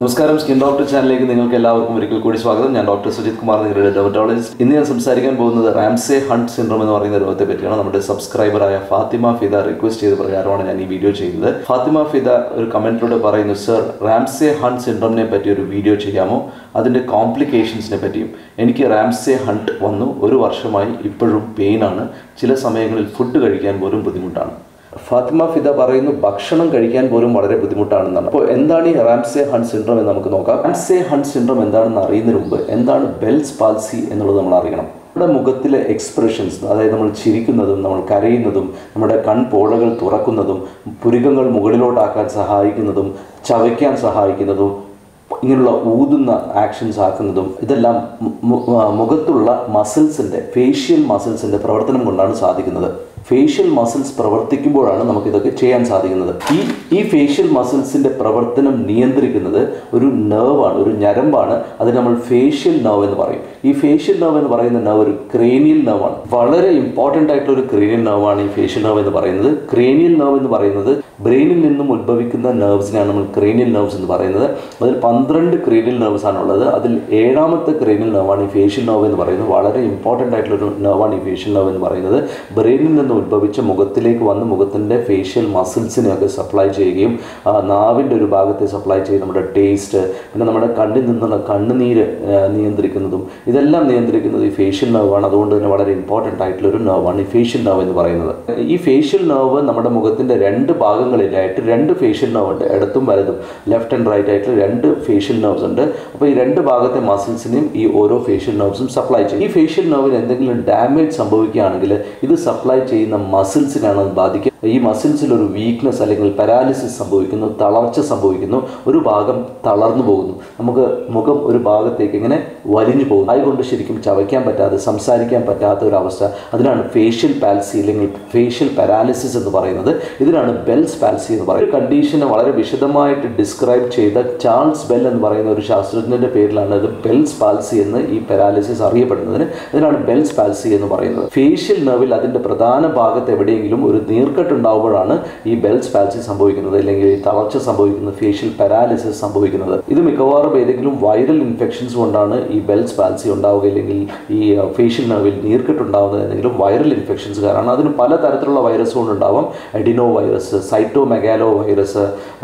നമസ്കാരം skin doctor ചാനലിലേക്ക് നിങ്ങൾക്ക് എല്ലാവർക്കും ഒരിക്കൽ കൂടി സ്വാഗതം ഞാൻ ഡോക്ടർ സുജിത് കുമാർ നിങ്ങളുടെ ഡെർമറ്റോളജിസ്റ്റ് ഇന്ന് ഞാൻ സംസാരിക്കാൻ പോകുന്നത് റാംസെ ഹണ്ട് സിൻഡ്രോം എന്ന് പറയുന്ന രോഗത്തെ പറ്റിയാണ് നമ്മുടെ സബ്സ്ക്രൈബറായ ഫാത്തിമ ഫിദ റിക്വസ്റ്റ് ചെയ്ത പ്രകാരമാണ് ഞാൻ ഈ വീഡിയോ ചെയ്യുന്നത് ഫാത്തിമ ഫിദ ഒരു കമന്റിലൂടെ പറയുന്നു സർ റാംസെ ഹണ്ട് സിൻഡ്രോമിനെ പറ്റി ഒരു വീഡിയോ ചെയ്യാമോ അതിൻ്റെ കോംപ്ലിക്കേഷൻസിനെ പറ്റിയും എനിക്ക് റാംസെ ഹണ്ട് വന്നു ഒരു വർഷമായി ഇപ്പോഴും പെയിനാണ് ചില സമയങ്ങളിൽ ഫുഡ് കഴിക്കാൻ പോലും ബുദ്ധിമുട്ടാണ് ഫാത്തിമ ഫിദ പറയുന്നു ഭക്ഷണം കഴിക്കാൻ പോലും വളരെ ബുദ്ധിമുട്ടാണെന്നാണ് അപ്പോൾ എന്താണ് ഈ റാംസെ ഹണ്ട് സിൻഡ്രോം എന്ന് നമുക്ക് നോക്കാം റാംസെ ഹണ്ട് സിൻഡ്രോം എന്താണെന്ന് അറിയുന്നതിന് മുമ്പ് എന്താണ് ബെൽസ് പാൽസി എന്നുള്ളത് നമ്മൾ അറിയണം നമ്മുടെ മുഖത്തിലെ എക്സ്പ്രഷൻസ് അതായത് നമ്മൾ ചിരിക്കുന്നതും നമ്മൾ കരയുന്നതും നമ്മുടെ കൺപോളകൾ തുറക്കുന്നതും പുരികങ്ങൾ മുകളിലോട്ടാക്കാൻ സഹായിക്കുന്നതും ചവയ്ക്കാൻ സഹായിക്കുന്നതും ഇങ്ങനെയുള്ള ഊതുന്ന ആക്ഷൻസ് ആക്കുന്നതും ഇതെല്ലാം മു- മു- മുഖത്തുള്ള മസിൽസിൻ്റെ ഫേഷ്യൽ മസിൽസിൻ്റെ പ്രവർത്തനം കൊണ്ടാണ് സാധിക്കുന്നത് ഫേഷ്യൽ മസിൽസ് പ്രവർത്തിക്കുമ്പോഴാണ് നമുക്കിതൊക്കെ ചെയ്യാൻ സാധിക്കുന്നത് ഈ ഈ ഫേഷ്യൽ മസിൽസിൻ്റെ പ്രവർത്തനം നിയന്ത്രിക്കുന്നത് ഒരു നെർവാണ് ഒരു ഞരമ്പാണ് അത് നമ്മൾ ഫേഷ്യൽ നെർവ് എന്ന് പറയും ഈ ഫേഷ്യൽ നെർവ് എന്ന് പറയുന്ന നെർവ് ഒരു ക്രേനിയൽ നെർവാണ് വളരെ ഇമ്പോർട്ടൻ്റ് ആയിട്ടുള്ള ഒരു ക്രേനിയൽ നെർവാണ് ഈ ഫേഷ്യൽ നെർവ് എന്ന് പറയുന്നത് ക്രേനിയൽ നെർവ് എന്ന് പറയുന്നത് ബ്രെയിനിൽ നിന്നും ഉത്ഭവിക്കുന്ന നെർവ്സിനെയാണ് നമ്മൾ ക്രേനിയൽ നെർവ്സ് എന്ന് പറയുന്നത് അതിൽ പന്ത്രണ്ട് ക്രേനിയൽ നെർവ്സ് ആണുള്ളത് അതിൽ ഏഴാമത്തെ ക്രേനിയൽ നെർവാണ് ഈ ഫേഷ്യൽ നെർവ് എന്ന് പറയുന്നത് വളരെ ഇമ്പോർട്ടൻ്റ് ആയിട്ടുള്ള ഒരു നെർവാണ് ഈ ഫേഷ്യൽ നെർവ് എന്ന് പറയുന്നത് ബ്രെയിനിൽ നിന്ന് ഉത്ഭവിച്ച മുഖത്തിലേക്ക് വന്ന് മുഖത്തിൻ്റെ ഫേഷ്യൽ മസിൽസിനെയൊക്കെ സപ്ലൈ ചെയ്യുകയും ആ, നാവിൻ്റെ ഒരു ഭാഗത്തെ സപ്ലൈ ചെയ്ത് നമ്മുടെ ടേസ്റ്റ് പിന്നെ നമ്മുടെ കണ്ണിൽ നിന്നുള്ള കണ്ണുനീര് ആ, നിയന്ത്രിക്കുന്നതും ഇതെല്ലാം നിയന്ത്രിക്കുന്നത് ഈ ഫേഷ്യൽ നെർവാണ് അതുകൊണ്ട് തന്നെ വളരെ ഇമ്പോർട്ടൻ്റ് ആയിട്ടുള്ള ഒരു നെർവാണ് ഈ ഫേഷ്യൽ നെർവ് എന്ന് പറയുന്നത് ഈ ഫേഷ്യൽ നെർവ് നമ്മുടെ മുഖത്തിൻ്റെ രണ്ട് ഭാഗങ്ങളിലായിട്ട് രണ്ട് ഫേഷ്യൽ നെർവ് ഉണ്ട് ഇടത്തും വലതും ലെഫ്റ്റ് ആൻഡ് റൈറ്റ് ആയിട്ട് രണ്ട് ഫേഷ്യൽ നെർവ്സ് ഉണ്ട് അപ്പോൾ ഈ രണ്ട് ഭാഗത്തെ മസിൽസിനെയും ഈ ഓരോ ഫേഷ്യൽ നെർവ്സും സപ്ലൈ ചെയ്യും ഈ ഫേഷ്യൽ നെർവിന് എന്തെങ്കിലും ഡാമേജ് സംഭവിക്കുകയാണെങ്കിൽ ഇത് സപ്ലൈ ചെയ്യുന്ന മസിൽസിനാണ് അത് ബാധിക്കുക ഈ മസിൽസിൽ ഒരു വീക്ക്നെസ് അല്ലെങ്കിൽ പാരാലിസിസ് സംഭവിക്കുന്നു തളർച്ച സംഭവിക്കുന്നു ഒരു ഭാഗം തളർന്നു പോകുന്നു നമുക്ക് മുഖം ഒരു ഭാഗത്തേക്ക് ഇങ്ങനെ വലിഞ്ഞു പോകുന്നു അതുകൊണ്ട് ശരിക്കും ചവയ്ക്കാൻ പറ്റാതെ സംസാരിക്കാൻ പറ്റാത്ത ഒരു അവസ്ഥ അതിനാണ് ഫേഷ്യൽ പാൽസി അല്ലെങ്കിൽ ഫേഷ്യൽ പാരാലിസിസ് എന്ന് പറയുന്നത് ഇതിനാണ് ബെൽസ് പാൽസി എന്ന് പറയുന്നത് ഒരു കണ്ടീഷനെ വളരെ വിശദമായിട്ട് ഡിസ്ക്രൈബ് ചെയ്ത ചാൾസ് ബെൽ എന്ന് പറയുന്ന ഒരു ശാസ്ത്രജ്ഞന്റെ പേരിലാണ് ഇത് ബെൽസ് പാൽസി എന്ന് ഈ പാരാലിസിസ് അറിയപ്പെടുന്നതിന് ഇതിനാണ് ബെൽസ് പാൽസി എന്ന് പറയുന്നത് ഫേഷ്യൽ നെർവിൽ അതിന്റെ പ്രധാന ഭാഗത്ത് എവിടെയെങ്കിലും ഒരു നീർക്കെട്ട് ഉണ്ടാവുമ്പോഴാണ് ഈ ബെൽസ് പാൽസി സംഭവിക്കുന്നത് അല്ലെങ്കിൽ ഈ തളർച്ച സംഭവിക്കുന്നത് ഫേഷ്യൽ പാരാലിസിസ് സംഭവിക്കുന്നത് ഇത് മിക്കവാറും ഏതെങ്കിലും വൈറൽ ഇൻഫെക്ഷൻസ് കൊണ്ടാണ് ഈ ബെൽസ് പാൽസി ഉണ്ടാവുക അല്ലെങ്കിൽ ഈ ഫേഷ്യൽ നെർവിൽ നീർക്കെട്ട് ഉണ്ടാവുന്നത് ഏതെങ്കിലും വൈറൽ ഇൻഫെക്ഷൻസ് കാരണം അതിന് പല തരത്തിലുള്ള വൈറസ് കൊണ്ടുണ്ടാവാം adenovirus cytomegalovirus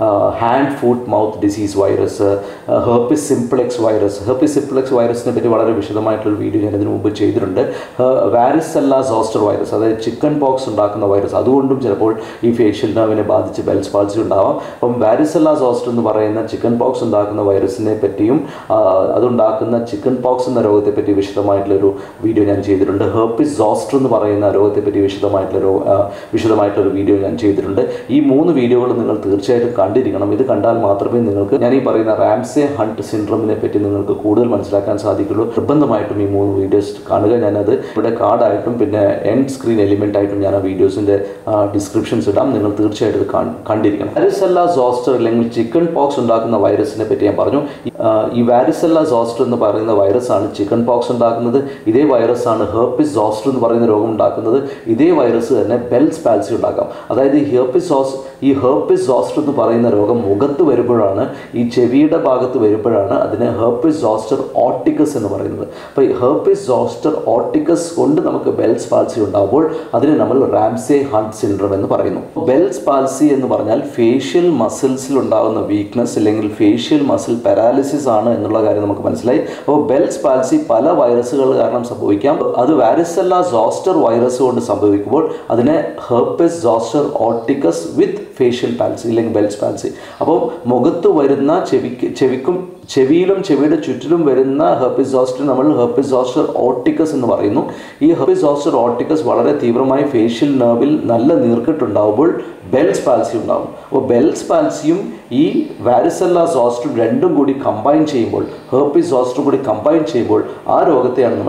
hand foot mouth disease virus herpes simplex virus herpes simplex വൈറസിനെ പറ്റി വളരെ വിശദമായിട്ടുള്ള വീഡിയോ ഞാൻ ഇതിനു മുമ്പ് ചെയ്തിട്ടുണ്ട് വാരിസെല്ല സോസ്റ്റർ വൈറസ് അതായത് ചിക്കൻ പോക്സ് ഉണ്ടാക്കുന്ന വൈറസ് അതുകൊണ്ടും ചിലപ്പോൾ ഈ ഫേഷ്യൽ നെർവിനെ ബാധിച്ച് ബെൽസ് പാൾസി ഉണ്ടാവാം അപ്പം വാരിസെല്ല സോസ്റ്റർ എന്ന് പറയുന്ന ചിക്കൻ പോക്സ് ഉണ്ടാക്കുന്ന വൈറസിനെ പറ്റിയും ആ, അതുണ്ടാക്കുന്ന ചിക്കൻ പോക്സ് എന്ന രോഗത്തെ പറ്റി വിശദമായിട്ടുള്ളൊരു വീഡിയോ ഞാൻ ചെയ്തിട്ടുണ്ട് ഹെർപ്പിസ് സോസ്റ്റർ എന്ന് പറയുന്ന രോഗത്തെ പറ്റി വിശദമായിട്ടുള്ള ആ, വിശദമായിട്ടുള്ള വീഡിയോ ഞാൻ ചെയ്തിട്ടുണ്ട് ഈ മൂന്ന് വീഡിയോകൾ നിങ്ങൾ തീർച്ചയായിട്ടും കണ്ടിരിക്കണം ഇത് കണ്ടാൽ മാത്രമേ നിങ്ങൾക്ക് ഞാൻ ഈ പറയുന്ന റാംസെ ഹണ്ട് സിൻഡ്രോമിനെ പറ്റി നിങ്ങൾക്ക് കൂടുതൽ മനസ്സിലാക്കാൻ സാധിക്കുള്ളൂ നിർബന്ധമായിട്ടും ഈ മൂന്ന് വീഡിയോസ് കാണുക ഞാനത് ഇവിടെ കാർഡായിട്ടും പിന്നെ എൻഡ് സ്ക്രീൻ എലിമെൻ്റ് ആയിട്ടും ഞാൻ ആ വീഡിയോസിൻ്റെ ഡിസ്ക്രിപ്ഷൻസ് ഇടാം നിങ്ങൾ തീർച്ചയായിട്ടും ഇത് കാണ്- കണ്ടിരിക്കണം വാരിസെല്ല സോസ്റ്റർ അല്ലെങ്കിൽ ചിക്കൻ പോക്സ് ഉണ്ടാക്കുന്ന വൈറസിനെ പറ്റി ഞാൻ പറഞ്ഞു ഈ- ആ, ഈ വാരിസെല്ല സോസ്റ്റർ എന്ന് പറയുന്ന വൈറസാണ് ചിക്കൻ പോക്സ് ഉണ്ടാക്കുന്നത് ഇതേ വൈറസാണ് ഹെർപ്പിസ് സോസ്റ്റർ എന്ന് പറയുന്ന രോഗം ഉണ്ടാക്കുന്നത് ഇതേ വൈറസ് തന്നെ ബെൽസ് പാൽസി ഉണ്ടാക്കാം അതായത് ഈ ഹെർപ്പിസ് സോസ് ഈ ഹെർപ്പിസ് സോസ്റ്റർ എന്ന് പറയുന്ന രോഗം മുഖത്ത് വരുമ്പോഴാണ് ഈ ചെവിയുടെ ഭാഗത്ത് വരുമ്പോഴാണ് അതിനെ ഹെർപ്പിസ് സോസ്റ്റർ ഓട്ടിക്കസ് എന്ന് പറയുന്നത് അപ്പോൾ ഈ ഹെർപ്പിസ് സോസ്റ്റർ ഓട്ടിക്കസ് കൊണ്ട് നമുക്ക് ബെൽസ് പാൽസി ഉണ്ടാകുമ്പോൾ അതിനെ നമ്മൾ റാംസെ ഹണ്ട് സിൻഡ്രോം എന്ന് പറയുന്നു ബെൽസ് പാൽസി എന്ന് പറഞ്ഞാൽ ഫേഷ്യൽ മസിൽസിൽ ഉണ്ടാകുന്ന വീക്ക്നെസ് അല്ലെങ്കിൽ ഫേഷ്യൽ മസിൽ പാരാലിസിസ് ആണ് എന്നുള്ള കാര്യം നമുക്ക് മനസ്സിലായി അപ്പോൾ ബെൽസ് പാൽസി പല വൈറസുകൾ കാരണം സംഭവിക്കാം അത് വാരിസെല്ല സോസ്റ്റർ വൈറസ് കൊണ്ട് സംഭവിക്കുമ്പോൾ അതിനെ herpes zoster oticus with facial palsy അല്ലെങ്കിൽ ബെൽസ് പാൽസി അപ്പോൾ മുഖത്ത് വരുന്ന ചെവിക്ക് ചെവിക്കും ചെവിയിലും ചെവിയുടെ ചുറ്റിലും വരുന്ന ഹെർപ്പിസ് സോസ്റ്റർ നമ്മൾ ഹെർപ്പിസ് സോസ്റ്റർ ഓട്ടിക്കസ് എന്ന് പറയുന്നു ഈ ഹെർപ്പിസ് സോസ്റ്റർ ഓട്ടിക്കസ് വളരെ തീവ്രമായി ഫേഷ്യൽ നെർവിൽ നല്ല നീർക്കെട്ടുണ്ടാവുമ്പോൾ ബെൽസ് പാൽസി ഉണ്ടാകും അപ്പോൾ ബെൽസ് പാൽസിയും ഈ വാരിസെല്ല സോസ്റ്ററും രണ്ടും കൂടി കമ്പൈൻ ചെയ്യുമ്പോൾ ഹെർപ്പിസ് സോസ്റ്ററും കൂടി കമ്പൈൻ ചെയ്യുമ്പോൾ ആ രോഗത്തെയാണ് നമ്മൾ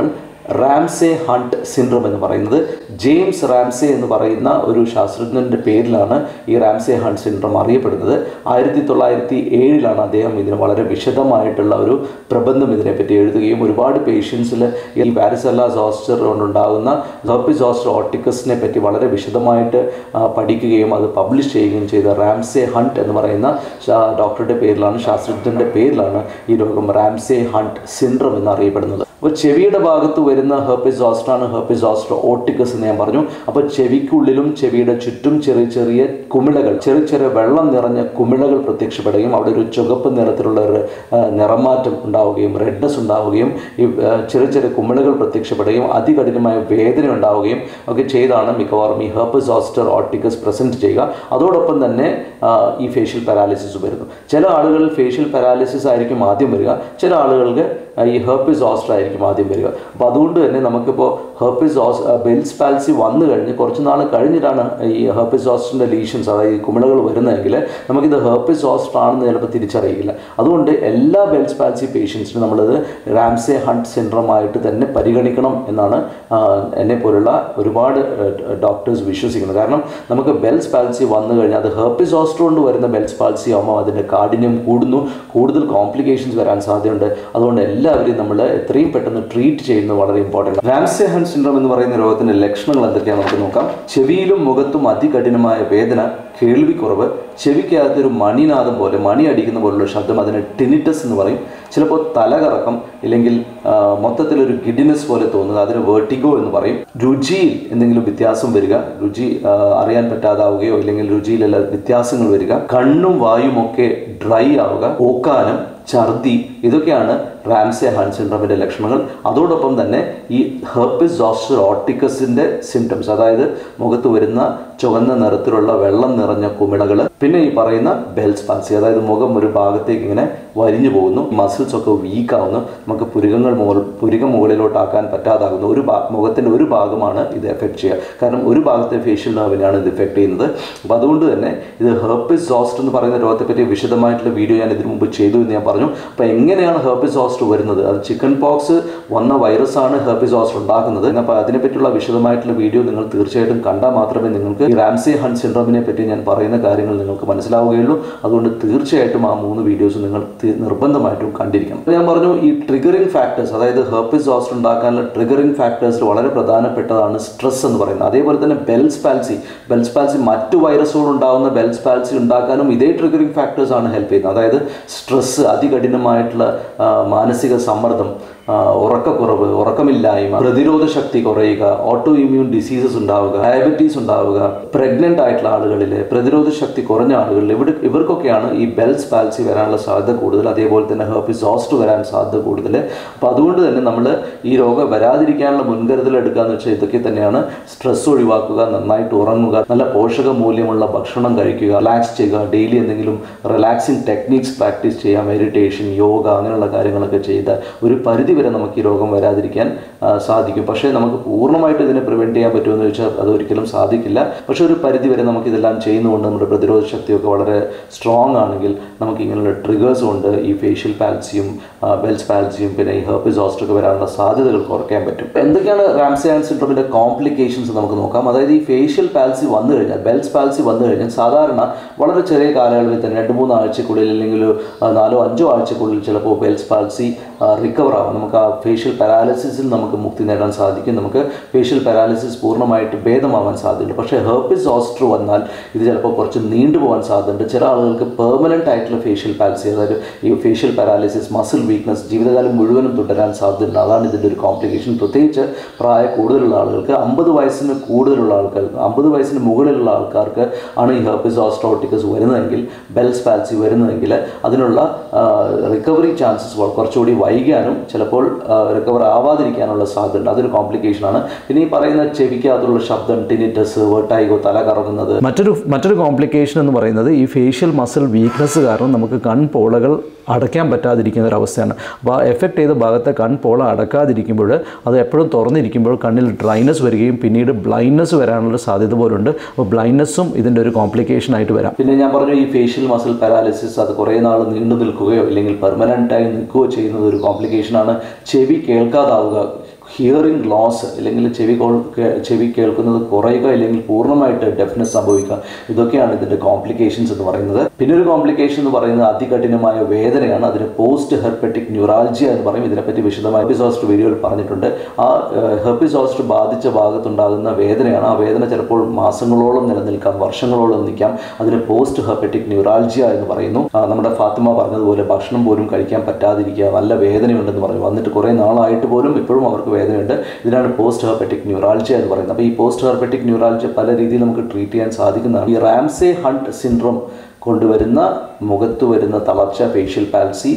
റാംസെ ഹണ്ട് സിൻഡ്രോം എന്ന് പറയുന്നത് ജെയിംസ് റാംസെ എന്ന് പറയുന്ന ഒരു ശാസ്ത്രജ്ഞൻ്റെ പേരിലാണ് ഈ റാംസെ ഹണ്ട് സിൻഡ്രോം അറിയപ്പെടുന്നത് ആയിരത്തി തൊള്ളായിരത്തി ഏഴിലാണ് അദ്ദേഹം ഇതിന് വളരെ വിശദമായിട്ടുള്ള ഒരു പ്രബന്ധം ഇതിനെപ്പറ്റി എഴുതുകയും ഒരുപാട് പേഷ്യൻസിൽ ഈ വാരിസെല്ല സോസ്റ്റർ കൊണ്ടുണ്ടാകുന്ന ഹെർപ്പി സോസ്റ്റർ ഓട്ടിക്കസിനെ പറ്റി വളരെ വിശദമായിട്ട് ആ, പഠിക്കുകയും അത് പബ്ലിഷ് ചെയ്യുകയും ചെയ്ത റാംസെ ഹണ്ട് എന്ന് പറയുന്ന ശാ- ഡോക്ടറുടെ പേരിലാണ് ശാസ്ത്രജ്ഞൻ്റെ പേരിലാണ് ഈ രോഗം റാംസെ ഹണ്ട് സിൻഡ്രോം എന്നറിയപ്പെടുന്നത് അപ്പോൾ ചെവിയുടെ ഭാഗത്ത് വരുന്ന ഹെർപ്പിസ് സോസ്റ്ററാണ് ഹെർപ്പിസ് സോസ്റ്റർ ഓട്ടിക്കസ് എന്ന് ഞാൻ പറഞ്ഞു അപ്പോൾ ചെവിക്കുള്ളിലും ചെവിയുടെ ചുറ്റും ചെറിയ ചെറിയ കുമിളകൾ ചെറിയ ചെറിയ വെള്ളം നിറഞ്ഞ കുമിളകൾ പ്രത്യക്ഷപ്പെടുകയും അവിടെ ഒരു ചുവപ്പ് നിറത്തിലുള്ള ഒരു ആ, നിറമാറ്റം ഉണ്ടാവുകയും റെഡ്നസ് ഉണ്ടാവുകയും ഈ ആ, ചെറിയ ചെറിയ കുമിളകൾ പ്രത്യക്ഷപ്പെടുകയും അതികഠിനമായ വേദന ഉണ്ടാവുകയും ഒക്കെ ചെയ്താണ് മിക്കവാറും ഈ ഹെർപ്പിസ് സോസ്റ്റർ ഓട്ടിക്കസ് പ്രസൻറ്റ് ചെയ്യുക അതോടൊപ്പം തന്നെ ആ, ഈ ഫേഷ്യൽ പാരാലിസിസ് വരുന്നു ചില ആളുകളിൽ ഫേഷ്യൽ പാരാലിസിസ് ആയിരിക്കും ആദ്യം വരിക ചില ആളുകൾക്ക് ആ, ഈ ഹെർപ്പിസ് സോസ്റ്റർ ആയിരിക്കും ആദ്യം വരിക അപ്പോൾ അതുകൊണ്ട് തന്നെ നമുക്കിപ്പോൾ ഹെർപ്പിസ് സോസ് ബെൽസ് പാൽസി വന്നു കഴിഞ്ഞ് കുറച്ച് നാൾ കഴിഞ്ഞിട്ടാണ് ഈ ഹെർപ്പിസ് സോസ്റ്ററിൻ്റെ ലീഷൻസ് അതായത് ഈ കുമിളകൾ വരുന്നതെങ്കിൽ നമുക്കിത് ഹെർപ്പിസ് സോസ്റ്റർ ആണെന്ന് ചിലപ്പോൾ തിരിച്ചറിയില്ല അതുകൊണ്ട് എല്ലാ ബെൽസ് പാൽസി പേഷ്യൻസിനും നമ്മളത് റാംസെ ഹണ്ട് സിൻഡ്രോം ആയിട്ട് തന്നെ പരിഗണിക്കണം എന്നാണ് ആ, എന്നെ പോലുള്ള ഒരുപാട് ഡോക്ടേഴ്സ് വിശ്വസിക്കുന്നത് കാരണം നമുക്ക് ബെൽസ് പാൽസി വന്നു കഴിഞ്ഞാൽ അത് ഹെർപ്പിസ് സോസ്റ്റർ കൊണ്ട് വരുന്ന ബെൽസ് പാൽസി ആകുമ്പോൾ അതിൻ്റെ കാഠിന്യം കൂടുന്നു കൂടുതൽ കോംപ്ലിക്കേഷൻസ് വരാൻ സാധ്യതയുണ്ട് അതുകൊണ്ട് എല്ലാവരെയും നമ്മൾ എത്രയും പെട്ടെന്ന് ട്രീറ്റ് ചെയ്യുന്നത് വളരെ ഇമ്പോർട്ടൻ്റ് റാംസെ ഹണ്ട് സിൻഡ്രോം എന്ന് പറയുന്ന രോഗത്തിൻ്റെ ലക്ഷണങ്ങൾ എന്തൊക്കെയാണെന്ന് നമുക്ക് നോക്കാം ചെവിയിലും മുഖത്തും അതികഠിനമായ വേദന കേൾവിക്കുറവ് ചെവിക്കകത്തൊരു മണിനാദം പോലെ മണി അടിക്കുന്ന പോലുള്ള ശബ്ദം അതിന് ടിനിറ്റസ് എന്ന് പറയും ചിലപ്പോൾ തലകറക്കം ഇല്ലെങ്കിൽ ആ, മൊത്തത്തിലൊരു ഗിഡിനെസ് പോലെ തോന്നുക അതിന് വേർട്ടിഗോ എന്ന് പറയും രുചിയിൽ എന്തെങ്കിലും വ്യത്യാസം വരിക രുചി ആ, അറിയാൻ പറ്റാതാവുകയോ ഇല്ലെങ്കിൽ രുചിയിലെല്ലാം വ്യത്യാസങ്ങൾ വരിക കണ്ണും വായും ഒക്കെ ഡ്രൈ ആവുക ഓക്കാനം ഛർദി ഇതൊക്കെയാണ് റാംസെ ഹാൻ സിൻഡ്രോമിൻ്റെ ലക്ഷണങ്ങൾ അതോടൊപ്പം തന്നെ ഈ ഹെർപ്പിസ് സോസ്റ്റർ ഓട്ടിക്കസിൻ്റെ സിംറ്റംസ് അതായത് മുഖത്ത് വരുന്ന ചുവന്ന നിറത്തിലുള്ള വെള്ളം നിറഞ്ഞ കുമിളകൾ പിന്നെ ഈ പറയുന്ന ബെൽസ് പാൽസി അതായത് മുഖം ഒരു ഭാഗത്തേക്ക് ഇങ്ങനെ വലിഞ്ഞു പോകുന്നു മസിൽസ് ഒക്കെ വീക്ക് ആവുന്നു നമുക്ക് പുരുകങ്ങൾ മുകൾ പുരുകം മുകളിലോട്ടാക്കാൻ പറ്റാതാകുന്നു ഒരു ഭാ മുഖത്തിൻ്റെ ഒരു ഭാഗമാണ് ഇത് എഫക്റ്റ് ചെയ്യുക കാരണം ഒരു ഭാഗത്തെ ഫേഷ്യൽ നെർവിനാണ് ഇത് എഫക്റ്റ് ചെയ്യുന്നത് അപ്പോൾ അതുകൊണ്ട് തന്നെ ഇത് ഹെർപ്പിസ് സോസ്റ്റർ എന്ന് പറയുന്ന രോഗത്തെപ്പറ്റി വിശദമായിട്ടുള്ള വീഡിയോ ഞാൻ ഇതിനു മുമ്പ് ചെയ്തു എന്ന് ഞാൻ പറഞ്ഞു അപ്പോൾ എങ്ങനെയാണ് ഹെർപ്പിസ് സോസ്റ്റർ വരുന്നത് അത് ചിക്കൻ പോക്സ് വന്ന വൈറസാണ് ഹെർപ്പിസ് സോസ്റ്റർ ഉണ്ടാക്കുന്നത് അപ്പോൾ അതിനെപ്പറ്റിയുള്ള വിശദമായിട്ടുള്ള വീഡിയോ നിങ്ങൾ തീർച്ചയായിട്ടും കണ്ടാൽ മാത്രമേ നിങ്ങൾക്ക് ഈ റാംസെ ഹൺ സിൻഡ്രോമിനെ പറ്റി ഞാൻ പറയുന്ന കാര്യങ്ങൾ നിങ്ങൾക്ക് മനസ്സിലാവുകയുള്ളൂ അതുകൊണ്ട് തീർച്ചയായിട്ടും ആ മൂന്ന് വീഡിയോസ് നിങ്ങൾ തി- നിർബന്ധമായിട്ടും കണ്ടിരിക്കണം അപ്പോൾ ഞാൻ പറഞ്ഞു ഈ ട്രിഗറിംഗ് ഫാക്ടേഴ്സ് അതായത് ഹെർപ്പിസ് സോസ്റ്റർ ഉണ്ടാക്കാനുള്ള ട്രിഗറിംഗ് ഫാക്ടേഴ്സിൽ വളരെ പ്രധാനപ്പെട്ടതാണ് സ്ട്രെസ് എന്ന് പറയുന്നത് അതേപോലെ തന്നെ ബെൽസ് പാൽസി ബെൽസ് പാൽസി മറ്റു വൈറസുകൾ ഉണ്ടാകുന്ന ബെൽസ് പാൽസി ഉണ്ടാക്കാനും ഇതേ ട്രിഗറിംഗ് ഫാക്ടേഴ്സ് ആണ് ഹെൽപ്പ് ചെയ്യുന്നത് അതായത് സ്ട്രെസ് അതികഠിനമായിട്ടുള്ള ആ, മാനസിക സമ്മർദ്ദം ആ, ഉറക്കക്കുറവ് ഉറക്കമില്ലായ്മ പ്രതിരോധ ശക്തി കുറയുക ഓട്ടോ ഇമ്മ്യൂൺ ഡിസീസസ് ഉണ്ടാവുക ഡയബറ്റീസ് ഉണ്ടാവുക പ്രഗ്നൻ്റ് ആയിട്ടുള്ള ആളുകളിൽ പ്രതിരോധ ശക്തി കുറഞ്ഞ ആളുകളിൽ ഇവിടെ ഇവർക്കൊക്കെയാണ് ഈ ബെൽസ് പാൽസി വരാനുള്ള സാധ്യത കൂടുതൽ അതേപോലെ തന്നെ ഹെർപ്പിസ് സോസ്റ്റ് വരാൻ സാധ്യത കൂടുതൽ അപ്പോൾ അതുകൊണ്ട് തന്നെ നമ്മൾ ഈ രോഗം വരാതിരിക്കാനുള്ള മുൻകരുതൽ എടുക്കാന്ന് വെച്ചാൽ ഇതൊക്കെ തന്നെയാണ് സ്ട്രെസ് ഒഴിവാക്കുക നന്നായിട്ട് ഉറങ്ങുക നല്ല പോഷക മൂല്യമുള്ള ഭക്ഷണം കഴിക്കുക റിലാക്സ് ചെയ്യുക ഡെയിലി എന്തെങ്കിലും റിലാക്സിങ് ടെക്നിക്സ് പ്രാക്ടീസ് ചെയ്യുക മെഡിറ്റേഷൻ യോഗ അങ്ങനെയുള്ള കാര്യങ്ങളൊക്കെ ചെയ്ത് ഒരു പരിധി വരെ നമുക്ക് ഈ രോഗം വരാതിരിക്കാൻ ആ, സാധിക്കും പക്ഷേ നമുക്ക് പൂർണ്ണമായിട്ട് ഇതിനെ പ്രിവെൻറ്റ് ചെയ്യാൻ പറ്റുമെന്ന് ചോദിച്ചാൽ അത് ഒരിക്കലും സാധിക്കില്ല പക്ഷേ ഒരു പരിധി വരെ നമുക്ക് ഇതെല്ലാം ചെയ്യുന്നതുകൊണ്ട് നമ്മുടെ പ്രതിരോധ ശക്തിയൊക്കെ വളരെ സ്ട്രോങ് ആണെങ്കിൽ നമുക്ക് ഇങ്ങനെയുള്ള ട്രിഗേഴ്സ് കൊണ്ട് ഈ ഫേഷ്യൽ പാൽസിയും ബെൽസ് പാൽസിയും പിന്നെ ഈ ഹെർപ്പിസ് ഒക്കെ വരാനുള്ള സാധ്യതകൾ കുറയ്ക്കാൻ പറ്റും എന്തൊക്കെയാണ് റാംസയാൻ സിൻഡ്രോമിൻ്റെ കോംപ്ലിക്കേഷൻസ് നമുക്ക് നോക്കാം അതായത് ഈ ഫേഷ്യൽ പാൽസി വന്നു കഴിഞ്ഞാൽ ബെൽസ് പാൽസി വന്നു കഴിഞ്ഞാൽ സാധാരണ വളരെ ചെറിയ കാലയളവിൽ തന്നെ രണ്ട് മൂന്ന് ആഴ്ചക്കുള്ളിൽ അല്ലെങ്കിൽ ആ, നാലോ അഞ്ചോ ആഴ്ചക്കുള്ളിൽ ചിലപ്പോൾ ബെൽസ് പാൽസി റിക്കവർ ആവും നമുക്ക് ആ ഫേഷ്യൽ പാരാലിസിസിൽ നമുക്ക് മുക്തി നേടാൻ സാധിക്കും നമുക്ക് ഫേഷ്യൽ പാരാലിസിസ് പൂർണ്ണമായിട്ട് ഭേദമാവാൻ സാധ്യതയുണ്ട് പക്ഷേ ഹെർപ്പിസ് സോസ്റ്റർ വന്നാൽ ഇത് ചിലപ്പോൾ കുറച്ച് നീണ്ടു പോകാൻ സാധ്യതയുണ്ട് ചില ആളുകൾക്ക് പെർമനൻ്റ് ആയിട്ടുള്ള ഫേഷ്യൽ പാൽസി അതായത് ഈ ഫേഷ്യൽ പാരാലിസിസ് മസിൽ വീക്ക്നസ് ജീവിതകാലം മുഴുവനും തുടരാൻ സാധ്യതയുണ്ട് അതാണ് ഇതിൻ്റെ ഒരു കോംപ്ലിക്കേഷൻ പ്രത്യേകിച്ച് പ്രായ കൂടുതലുള്ള ആളുകൾക്ക് അമ്പത് വയസ്സിന് കൂടുതലുള്ള ആൾക്കാർക്ക് അമ്പത് വയസ്സിന് മുകളിലുള്ള ആൾക്കാർക്ക് ആണ് ഈ ഹെർപ്പിസ് ഓസ്ട്രോട്ടിക്കസ് വരുന്നതെങ്കിൽ ബെൽസ് പാൽസി വരുന്നതെങ്കിൽ അതിനുള്ള റിക്കവറി ചാൻസസ് കുറച്ചുകൂടി വൈകാനും ചിലപ്പോൾ റിക്കവർ ആവാതിരിക്കാനുള്ള സാധ്യതയുണ്ട് അതൊരു കോംപ്ലിക്കേഷനാണ് പിന്നെ ഈ പറയുന്ന ചെവിക്കകത്തുള്ള ശബ്ദം ടിനിറ്റസ് വേർട്ടായിഗോ തല കറങ്ങുന്നത് മറ്റൊരു മറ്റൊരു കോംപ്ലിക്കേഷൻ എന്ന് പറയുന്നത് ഈ ഫേഷ്യൽ മസിൽ വീക്ക്നെസ് കാരണം നമുക്ക് കൺപോളകൾ അടയ്ക്കാൻ പറ്റാതിരിക്കുന്ന ഒരു അവസ്ഥയാണ് അപ്പോൾ ആ എഫക്റ്റ് ചെയ്ത ഭാഗത്തെ കൺപോള അടക്കാതിരിക്കുമ്പോൾ അത് എപ്പോഴും തുറന്നിരിക്കുമ്പോൾ കണ്ണിൽ ഡ്രൈനസ് വരികയും പിന്നീട് ബ്ലൈൻഡ്നെസ് വരാനുള്ള സാധ്യത പോലുണ്ട് അപ്പോൾ ബ്ലൈൻഡ്നെസ്സും ഇതിൻ്റെ ഒരു കോംപ്ലിക്കേഷൻ ആയിട്ട് വരാം പിന്നെ ഞാൻ പറഞ്ഞു ഈ ഫേഷ്യൽ മസിൽ പാരാലിസിസ് അത് കുറേ നാൾ നീണ്ടു നിൽക്കുകയോ അല്ലെങ്കിൽ പെർമനൻ്റ് ആയി നിൽക്കുകയോ ചെയ്യുന്നത് ഒരു കോംപ്ലിക്കേഷനാണ് ചെവി കേൾക്കാതാവുക ഹിയറിംഗ് ലോസ് അല്ലെങ്കിൽ ചെവി കോൾ കേ- ചെവി കേൾക്കുന്നത് കുറയുക അല്ലെങ്കിൽ പൂർണ്ണമായിട്ട് ഡെഫ്നെസ് സംഭവിക്കുക ഇതൊക്കെയാണ് ഇതിൻ്റെ കോംപ്ലിക്കേഷൻസ് എന്ന് പറയുന്നത് പിന്നെ ഒരു കോംപ്ലിക്കേഷൻ എന്ന് പറയുന്നത് അതികഠിനമായ വേദനയാണ് അതിന് പോസ്റ്റ് ഹെർപ്പറ്റിക് ന്യൂറാൾജിയ എന്ന് പറയും ഇതിനെപ്പറ്റി വിശദമായി ഹെർപ്പിസോസ്റ്റർ വീഡിയോയിൽ പറഞ്ഞിട്ടുണ്ട് ആ ഹെർപ്പിസോസ്റ്റർ ബാധിച്ച ഭാഗത്തുണ്ടാകുന്ന വേദനയാണ് ആ വേദന ചിലപ്പോൾ മാസങ്ങളോളം നിലനിൽക്കാം വർഷങ്ങളോളം നിൽക്കാം അതിന് പോസ്റ്റ് ഹെർപ്പറ്റിക് ന്യൂറാൾജിയ എന്ന് പറയുന്നു ആ, നമ്മുടെ ഫാത്തിമ പറഞ്ഞതുപോലെ ഭക്ഷണം പോലും കഴിക്കാൻ പറ്റാതിരിക്കുക നല്ല വേദനയുണ്ടെന്ന് പറഞ്ഞു വന്നിട്ട് കുറേ നാളായിട്ട് പോലും ഇപ്പോഴും അവർക്ക് വേദനയുണ്ട് ഇതിനാണ് പോസ്റ്റ് ഹെർപ്പറ്റിക് ന്യൂറാൾജിയ എന്ന് പറയുന്നത് അപ്പോൾ ഈ പോസ്റ്റ് ഹെർപ്പറ്റിക് ന്യൂറാൾജിയ പല രീതിയിൽ നമുക്ക് ട്രീറ്റ് ചെയ്യാൻ സാധിക്കുന്നതാണ് ഈ റാംസെ ഹണ്ട് സിൻഡ്രോം കൊണ്ടുവരുന്ന മുഖത്ത് വരുന്ന തളർച്ച ഫേഷ്യൽ പാൽസി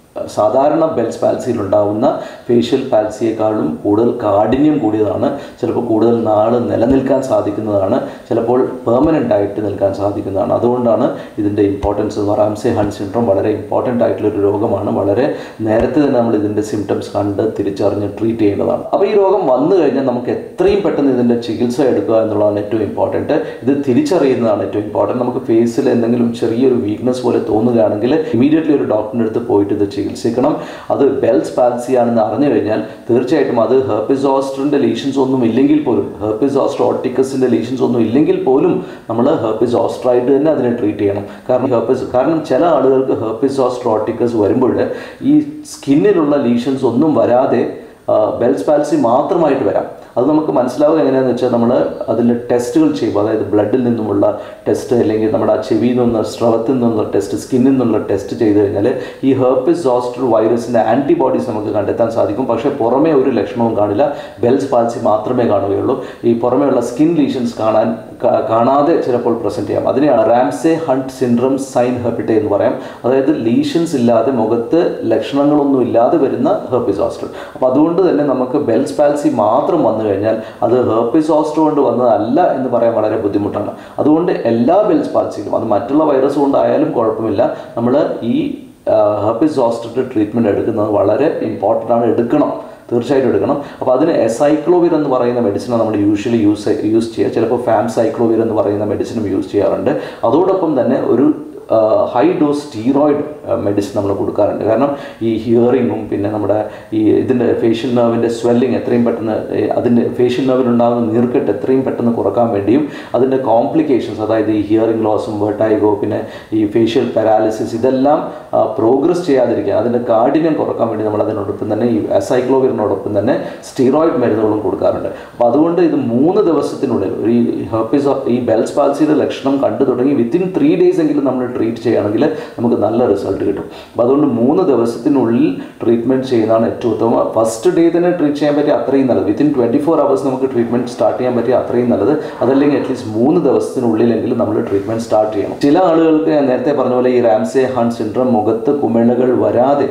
സാധാരണ ബെൽസ് പാൽസിയിൽ ഉണ്ടാകുന്ന ഫേഷ്യൽ പാൽസിയേക്കാളും കൂടുതൽ കാഠിന്യം കൂടിയതാണ് ചിലപ്പോൾ കൂടുതൽ നാൾ നിലനിൽക്കാൻ സാധിക്കുന്നതാണ് ചിലപ്പോൾ പെർമനൻ്റ് ആയിട്ട് നിൽക്കാൻ സാധിക്കുന്നതാണ് അതുകൊണ്ടാണ് ഇതിൻ്റെ ഇമ്പോർട്ടൻസ് റാംസെ ഹൺ സിൻഡ്രോം വളരെ ഇമ്പോർട്ടൻ്റ് ആയിട്ടുള്ളൊരു രോഗമാണ് വളരെ നേരത്തെ തന്നെ നമ്മൾ ഇതിൻ്റെ സിംറ്റംസ് കണ്ട് തിരിച്ചറിഞ്ഞ് ട്രീറ്റ് ചെയ്യേണ്ടതാണ് അപ്പോൾ ഈ രോഗം വന്നു കഴിഞ്ഞാൽ നമുക്ക് എത്രയും പെട്ടെന്ന് ഇതിൻ്റെ ചികിത്സ എടുക്കുക എന്നുള്ളതാണ് ഏറ്റവും ഇമ്പോർട്ടൻറ്റ് ഇത് തിരിച്ചറിയുന്നതാണ് ഏറ്റവും ഇമ്പോർട്ടൻറ്റ് നമുക്ക് ഫേസിൽ എന്തെങ്കിലും ചെറിയൊരു വീക്ക്നെസ് പോലെ തോന്നുകയാണെങ്കിൽ ഇമീഡിയറ്റ്ലി ഒരു ഡോക്ടറിൻ്റെ അടുത്ത് പോയിട്ട് ഇത് ചികിത്സിക്കണം അത് ബെൽസ് പാൽസി ആണെന്ന് അറിഞ്ഞു കഴിഞ്ഞാൽ തീർച്ചയായിട്ടും അത് ഹെർപ്പിസോസ്റ്ററിൻ്റെ ലീഷൻസ് ഒന്നും ഇല്ലെങ്കിൽ പോലും ഹെർപ്പിസോസ്റ്റർ ഓട്ടിക്കസിൻ്റെ ലീഷൻസ് ഒന്നും ഇല്ലെങ്കിൽ പോലും നമ്മൾ ഹെർപ്പിസോസ്റ്ററായിട്ട് തന്നെ അതിനെ ട്രീറ്റ് ചെയ്യണം കാരണം ഹെർപ്പിസ് കാരണം ചില ആളുകൾക്ക് ഹെർപ്പിസോസ്റ്റർ ഓട്ടിക്കസ് വരുമ്പോൾ ഈ സ്കിന്നിലുള്ള ലീഷൻസ് ഒന്നും വരാതെ ബെൽസ് പാൽസി മാത്രമായിട്ട് വരാം അത് നമുക്ക് മനസ്സിലാവുക എങ്ങനെയാണെന്ന് വെച്ചാൽ നമ്മൾ അതിൽ ടെസ്റ്റുകൾ ചെയ്യുമ്പോൾ അതായത് ബ്ലഡിൽ നിന്നുമുള്ള ടെസ്റ്റ് അല്ലെങ്കിൽ നമ്മുടെ ആ ചെവിയിൽ നിന്ന് സ്രവത്തിൽ നിന്നുള്ള ടെസ്റ്റ് സ്കിന്നിൽ നിന്നുള്ള ടെസ്റ്റ് ചെയ്ത് കഴിഞ്ഞാൽ ഈ ഹെർപ്പിസ് സോസ്റ്റർ വൈറസിൻ്റെ ആൻറ്റിബോഡീസ് നമുക്ക് കണ്ടെത്താൻ സാധിക്കും പക്ഷേ പുറമേ ഒരു ലക്ഷണവും കാണില്ല ബെൽസ് പാൽസി മാത്രമേ കാണുകയുള്ളൂ ഈ പുറമേയുള്ള സ്കിൻ ലീഷൻസ് കാണാൻ കാ- കാണാതെ ചിലപ്പോൾ പ്രസൻറ്റ് ചെയ്യാം അതിനെയാണ് Ramsay Hunt syndrome sine herpete എന്ന് പറയാം അതായത് ലീഷൻസ് ഇല്ലാതെ മുഖത്ത് ലക്ഷണങ്ങളൊന്നും ഇല്ലാതെ വരുന്ന ഹെർപ്പിസോസ്റ്റർ അപ്പോൾ അതുകൊണ്ട് തന്നെ നമുക്ക് ബെൽസ് പാൽസി മാത്രം വന്നു കഴിഞ്ഞാൽ അത് ഹെർപ്പിസോസ്റ്റർ കൊണ്ട് വന്നതല്ല എന്ന് പറയാൻ വളരെ ബുദ്ധിമുട്ടാണ് അതുകൊണ്ട് എല്ലാ ബെൽസ് പാൽസിയിലും അത് മറ്റുള്ള വൈറസ് കൊണ്ടായാലും കുഴപ്പമില്ല നമ്മൾ ഈ ഹെർപ്പിസോസ്റ്ററിൻ്റെ ട്രീറ്റ്മെൻറ്റ് എടുക്കുന്നത് വളരെ ഇമ്പോർട്ടൻ്റ് ആണ് എടുക്കണം തീർച്ചയായിട്ടും എടുക്കണം അപ്പോൾ അതിന് എസൈക്ലോവിർ എന്ന് പറയുന്ന മെഡിസിനാണ് നമ്മൾ യൂഷ്വലി യൂസ് യൂസ് ചെയ്യുക ചിലപ്പോൾ ഫാം സൈക്ലോവിർ എന്ന് പറയുന്ന മെഡിസിനും യൂസ് ചെയ്യാറുണ്ട് അതോടൊപ്പം തന്നെ ഒരു ഹൈ ഡോസ് സ്റ്റീറോയിഡ് മെഡിസിൻ നമ്മൾ കൊടുക്കാറുണ്ട് കാരണം ഈ ഹിയറിങ്ങും പിന്നെ നമ്മുടെ ഈ ഇതിൻ്റെ ഫേഷ്യൽ നെർവിൻ്റെ സ്വെല്ലിങ് എത്രയും പെട്ടെന്ന് ഏ, അതിൻ്റെ ഫേഷ്യൽ നെർവിലുണ്ടാകുന്ന നീർക്കെട്ട് എത്രയും പെട്ടെന്ന് കുറക്കാൻ വേണ്ടിയും അതിൻ്റെ കോംപ്ലിക്കേഷൻസ് അതായത് ഈ ഹിയറിംഗ് ലോസും വെർട്ടൈഗോ പിന്നെ ഈ ഫേഷ്യൽ പാരാലിസിസ് ഇതെല്ലാം പ്രോഗ്രസ് ചെയ്യാതിരിക്കാൻ അതിൻ്റെ കാഠിന്യം കുറക്കാൻ വേണ്ടി നമ്മൾ അതിനോടൊപ്പം തന്നെ ഈ അസൈക്ലോവിറിനോടൊപ്പം തന്നെ സ്റ്റീറോയിഡ് മരുന്നുകളും കൊടുക്കാറുണ്ട് അപ്പോൾ അതുകൊണ്ട് ഇത് മൂന്ന് ദിവസത്തിനുള്ളിൽ ഒരു ഈ ഹെർപ്പിസ് ഈ ബെൽസ് പാൽസിയുടെ ലക്ഷണം കണ്ടു തുടങ്ങി വിത്തിൻ ത്രീ ഡേയ്സ് എങ്കിലും നമ്മൾ ട്രീറ്റ് ചെയ്യുകയാണെങ്കിൽ നമുക്ക് നല്ല റിസൾട്ട് കിട്ടും അപ്പോൾ അതുകൊണ്ട് മൂന്ന് ദിവസത്തിനുള്ളിൽ ട്രീറ്റ്മെൻറ്റ് ചെയ്യുന്നതാണ് ഏറ്റവും ഉത്തമം ഫസ്റ്റ് ഡേ തന്നെ ട്രീറ്റ് ചെയ്യാൻ പറ്റിയ അത്രയും നല്ലത് വിത്തിൻ ട്വൻറ്റി ഫോർ അവേഴ്സ് നമുക്ക് ട്രീറ്റ്മെൻറ്റ് സ്റ്റാർട്ട് ചെയ്യാൻ പറ്റിയ അത്രയും നല്ലത് അതല്ലെങ്കിൽ അറ്റ്ലീസ്റ്റ് മൂന്ന് ദിവസത്തിനുള്ളിലെങ്കിലും നമ്മൾ ട്രീറ്റ്മെൻറ്റ് സ്റ്റാർട്ട് ചെയ്യണം ചില ആളുകൾക്ക് ഞാൻ നേരത്തെ പറഞ്ഞ പോലെ ഈ റാംസെ ഹൺ സിൻഡ്രം മുഖത്ത് കുമിളകൾ വരാതെ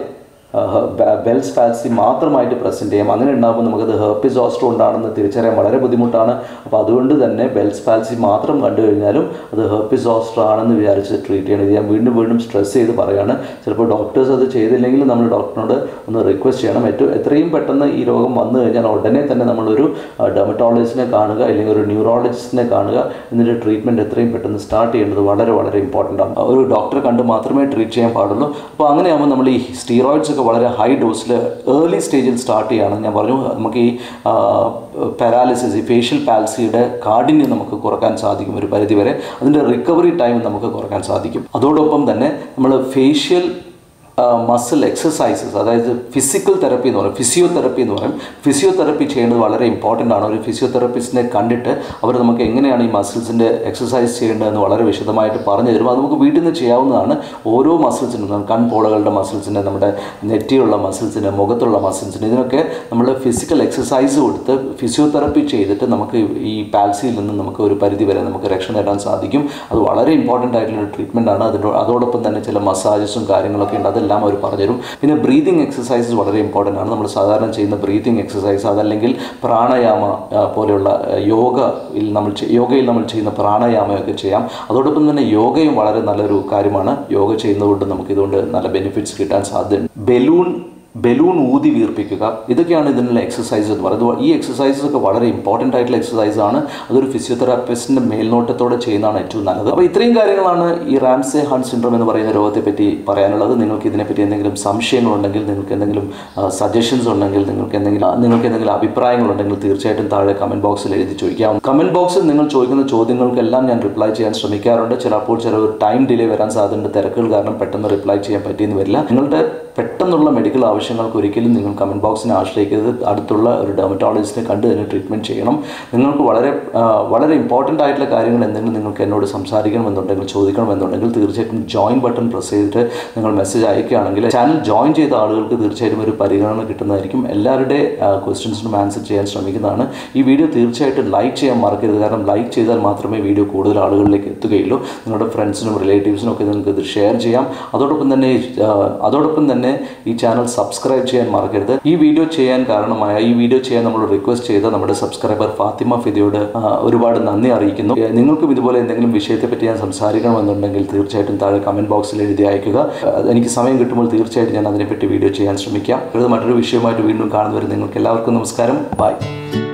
ബെൽസ് പാൽസി മാത്രമായിട്ട് പ്രസൻറ്റ് ചെയ്യാം അങ്ങനെ ഉണ്ടാകുമ്പോൾ നമുക്കത് ഹെർപ്പിസോസ്റ്റർ ഉണ്ടാണെന്ന് തിരിച്ചറിയാൻ വളരെ ബുദ്ധിമുട്ടാണ് അപ്പോൾ അതുകൊണ്ട് തന്നെ ബെൽസ് പാൽസി മാത്രം കണ്ടു കഴിഞ്ഞാലും അത് ഹെർപ്പിസോസ്റ്റർ ആണെന്ന് വിചാരിച്ച് ട്രീറ്റ് ചെയ്യണം ഇത് ഞാൻ വീണ്ടും വീണ്ടും സ്ട്രെസ് ചെയ്ത് പറയുകയാണ് ചിലപ്പോൾ ഡോക്ടേഴ്സ് അത് ചെയ്തില്ലെങ്കിൽ നമ്മൾ ഡോക്ടറിനോട് ഒന്ന് റിക്വസ്റ്റ് ചെയ്യണം ഏറ്റവും എത്രയും പെട്ടെന്ന് ഈ രോഗം വന്നു കഴിഞ്ഞാൽ ഉടനെ തന്നെ നമ്മളൊരു ഡെമറ്റോളജിസ്റ്റിനെ കാണുക അല്ലെങ്കിൽ ഒരു ന്യൂറോളജിസ്റ്റിനെ കാണുക എന്നിട്ട് ട്രീറ്റ്മെൻറ്റ് എത്രയും പെട്ടെന്ന് സ്റ്റാർട്ട് ചെയ്യേണ്ടത് വളരെ വളരെ ഇമ്പോർട്ടൻ്റ് ആണ് ഒരു ഡോക്ടറെ കണ്ട് മാത്രമേ ട്രീറ്റ് ചെയ്യാൻ പാടുള്ളൂ അപ്പോൾ അങ്ങനെയാകുമ്പോൾ നമ്മൾ ഈ സ്റ്റീറോയിഡ്സ് ഒക്കെ വളരെ ഹൈ ഡോസിൽ ഏർലി സ്റ്റേജിൽ സ്റ്റാർട്ട് ചെയ്യുകയാണ് ഞാൻ പറഞ്ഞു നമുക്ക് ഈ പാരാലിസിസ് ഈ ഫേഷ്യൽ പാൽസിയുടെ കാഠിന്യം നമുക്ക് കുറക്കാൻ സാധിക്കും ഒരു പരിധിവരെ അതിൻ്റെ റിക്കവറി ടൈം നമുക്ക് കുറക്കാൻ സാധിക്കും അതോടൊപ്പം തന്നെ നമ്മൾ ഫേഷ്യൽ മസിൽ എക്സസൈസസ് അതായത് ഫിസിക്കൽ തെറപ്പി എന്ന് പറയും ഫിസിയോതെറപ്പി എന്ന് പറയും ഫിസിയോതെറപ്പി ചെയ്യേണ്ടത് വളരെ ഇമ്പോർട്ടൻ്റ് ആണ് ഒരു ഫിസിയോതെറപ്പിസ്റ്റിനെ കണ്ടിട്ട് അവർ നമുക്ക് എങ്ങനെയാണ് ഈ മസിൽസിൻ്റെ എക്സസൈസ് ചെയ്യേണ്ടതെന്ന് വളരെ വിശദമായിട്ട് പറഞ്ഞു തരും അത് നമുക്ക് വീട്ടിൽ നിന്ന് ചെയ്യാവുന്നതാണ് ഓരോ മസിൽസിനും കൺപോളകളുടെ മസിൽസിൻ്റെ നമ്മുടെ നെറ്റിയുള്ള മസിൽസിന് മുഖത്തുള്ള മസിൽസിന് ഇതിനൊക്കെ നമ്മൾ ഫിസിക്കൽ എക്സസൈസ് കൊടുത്ത് ഫിസിയോതെറപ്പി ചെയ്തിട്ട് നമുക്ക് ഈ പാൽസിയിൽ നിന്ന് നമുക്ക് ഒരു പരിധി വരെ നമുക്ക് രക്ഷ നേടാൻ സാധിക്കും അത് വളരെ ഇമ്പോർട്ടൻ്റ് ആയിട്ടുള്ള ഒരു ട്രീറ്റ്മെൻ്റ് ആണ് അതിനോ അതോടൊപ്പം തന്നെ ചില മസാജസും കാര്യങ്ങളൊക്കെ ഉണ്ട് അതെല്ലാം അവർ പറഞ്ഞുതരും പിന്നെ ബ്രീതിങ് എക്സസൈസസ് വളരെ ഇമ്പോർട്ടൻ്റ് ആണ് നമ്മൾ സാധാരണ ചെയ്യുന്ന ബ്രീതിങ് എക്സസൈസ് അതല്ലെങ്കിൽ പ്രാണായാമ ആ, പോലെയുള്ള ആ, യോഗയിൽ നമ്മൾ ചെ- യോഗയിൽ നമ്മൾ ചെയ്യുന്ന പ്രാണായാമമൊക്കെ ചെയ്യാം അതോടൊപ്പം തന്നെ യോഗയും വളരെ നല്ലൊരു കാര്യമാണ് യോഗ ചെയ്യുന്നതുകൊണ്ട് നമുക്ക് ഇതുകൊണ്ട് നല്ല ബെനിഫിറ്റ്സ് കിട്ടാൻ സാധ്യതയുണ്ട് ബലൂൺ ബലൂൺ ഊതി വീർപ്പിക്കുക ഇതൊക്കെയാണ് ഇതിനുള്ള എക്സസൈസ് എന്ന് പറയുന്നത് ഈ എക്സസൈസസ് ഒക്കെ വളരെ ഇമ്പോർട്ടൻ്റ് ആയിട്ടുള്ള എക്സസൈസ് ആണ് അതൊരു ഫിസിയോതെറാപ്പിസ്റ്റിൻ്റെ മേൽനോട്ടത്തോടെ ചെയ്യുന്നതാണ് ഏറ്റവും നല്ലത് അപ്പോൾ ഇത്രയും കാര്യങ്ങളാണ് ഈ റാംസെ ഹൺ സിൻഡ്രോം എന്ന് പറയുന്ന രോഗത്തെ പറ്റി പറയാനുള്ളത് നിങ്ങൾക്ക് ഇതിനെപ്പറ്റി എന്തെങ്കിലും സംശയങ്ങളുണ്ടെങ്കിൽ നിങ്ങൾക്ക് എന്തെങ്കിലും സജഷൻസ് ഉണ്ടെങ്കിൽ നിങ്ങൾക്ക് എന്തെങ്കിലും നിങ്ങൾക്ക് എന്തെങ്കിലും അഭിപ്രായങ്ങളുണ്ടെങ്കിൽ തീർച്ചയായിട്ടും താഴെ കമൻറ്റ് ബോക്സിൽ എഴുതി ചോദിക്കാം കമൻറ്റ് ബോക്സിൽ നിങ്ങൾ ചോദിക്കുന്ന ചോദ്യങ്ങൾക്കെല്ലാം ഞാൻ റിപ്ലൈ ചെയ്യാൻ ശ്രമിക്കാറുണ്ട് ചിലപ്പോൾ ചില ടൈം ഡിലേ വരാൻ സാധ്യതയുണ്ട് തിരക്കുകൾ കാരണം പെട്ടെന്ന് റിപ്ലൈ ചെയ്യാൻ പറ്റിയെന്ന് വരില്ല നിങ്ങളുടെ പെട്ടെന്നുള്ള മെഡിക്കൽ ആവശ്യങ്ങൾക്ക് ഒരിക്കലും നിങ്ങൾ കമൻറ്റ് ബോക്സിനെ ആശ്രയിക്കരുത് അടുത്തുള്ള ഒരു ഡെർമറ്റോളജിസ്റ്റിനെ കണ്ട് തന്നെ ട്രീറ്റ്മെൻറ്റ് ചെയ്യണം നിങ്ങൾക്ക് വളരെ ആ, വളരെ ഇമ്പോർട്ടൻ്റ് ആയിട്ടുള്ള കാര്യങ്ങൾ എന്തെങ്കിലും നിങ്ങൾക്ക് എന്നോട് സംസാരിക്കണമെന്നുണ്ടെങ്കിൽ ചോദിക്കണമെന്നുണ്ടെങ്കിൽ തീർച്ചയായിട്ടും ജോയിൻ ബട്ടൺ പ്രസ് ചെയ്തിട്ട് നിങ്ങൾ മെസ്സേജ് അയക്കുകയാണെങ്കിൽ ചാനൽ ജോയിൻ ചെയ്ത ആളുകൾക്ക് തീർച്ചയായിട്ടും ഒരു പരിഗണന കിട്ടുന്നതായിരിക്കും എല്ലാവരുടെ ക്വസ്റ്റ്യൻസിനും ആൻസർ ചെയ്യാൻ ശ്രമിക്കുന്നതാണ് ഈ വീഡിയോ തീർച്ചയായിട്ടും ലൈക്ക് ചെയ്യാൻ മറക്കരുത് കാരണം ലൈക്ക് ചെയ്താൽ മാത്രമേ വീഡിയോ കൂടുതൽ ആളുകളിലേക്ക് എത്തുകയുള്ളൂ നിങ്ങളുടെ ഫ്രണ്ട്സിനും റിലേറ്റീവ്സിനും ഒക്കെ നിങ്ങൾക്ക് ഇത് ഷെയർ ചെയ്യാം അതോടൊപ്പം തന്നെ ആ, അതോടൊപ്പം തന്നെ ഈ ചാനൽ സബ്സ്ക്രൈബ് ചെയ്യാൻ മറക്കരുത് ഈ വീഡിയോ ചെയ്യാൻ കാരണമായ ഈ വീഡിയോ ചെയ്യാൻ നമ്മൾ റിക്വസ്റ്റ് ചെയ്ത നമ്മുടെ സബ്സ്ക്രൈബർ ഫാത്തിമ ഫിദിയോട് ആ, ഒരുപാട് നന്ദി അറിയിക്കുന്നു ഏ, നിങ്ങൾക്കും ഇതുപോലെ എന്തെങ്കിലും വിഷയത്തെ പറ്റി ഞാൻ സംസാരിക്കണമെന്നുണ്ടെങ്കിൽ തീർച്ചയായിട്ടും താഴെ കമൻറ്റ് ബോക്സിൽ എഴുതി അയക്കുക ആ, എനിക്ക് സമയം കിട്ടുമ്പോൾ തീർച്ചയായിട്ടും ഞാൻ അതിനെപ്പറ്റി വീഡിയോ ചെയ്യാൻ ശ്രമിക്കാം ഇത് മറ്റൊരു വിഷയമായിട്ട് വീണ്ടും കാണുന്നവരെ നിങ്ങൾക്ക് എല്ലാവർക്കും നമസ്കാരം ബൈ